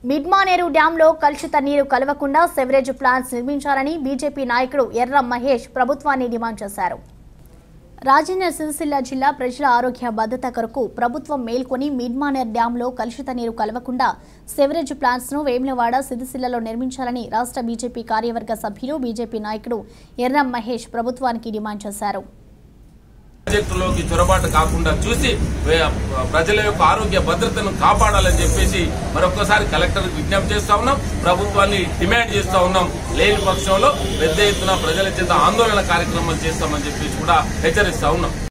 మిడ్మానేరు డ్యాంలో కలుషిత నీరు కలవకుండా సెవరేజ్ ప్లాంట్స్ నిర్మించాలని బీజేపీ నాయకుడు ఎర్ర మహేష్ ప్రభుత్వాన్ని డిమాండ్ చేశారు రాజన్న సిరిసిల్ల జిల్లా ప్రజల ఆరోగ్య భద్రత కొరకు ప్రభుత్వం మేల్కొని మిడ్మానేర్ డ్యాంలో కలుషిత నీరు కలవకుండా సెవరేజ్ ప్లాంట్స్ ను వేములవాడ సిరిసిల్లలో నిర్మించాలని రాష్ట్ర బీజేపీ కార్యవర్గ సభ్యులు బీజేపీ నాయకుడు ఎర్ర మహేష్ ప్రభుత్వానికి డిమాండ్ చేశారు ప్రాజెక్టులోకి చొరబాటు కాకుండా చూసి వే- ప్రజల యొక్క ఆరోగ్య భద్రతను కాపాడాలని చెప్పేసి మరొకసారి కలెక్టర్ విజ్ఞప్తి చేస్తా ఉన్నాం ప్రభుత్వాన్ని డిమాండ్ చేస్తా ఉన్నాం లేని పక్షంలో పెద్ద ఎత్తున ప్రజల చేత ఆందోళన కార్యక్రమాలు చేస్తామని చెప్పేసి కూడా హెచ్చరిస్తా ఉన్నాం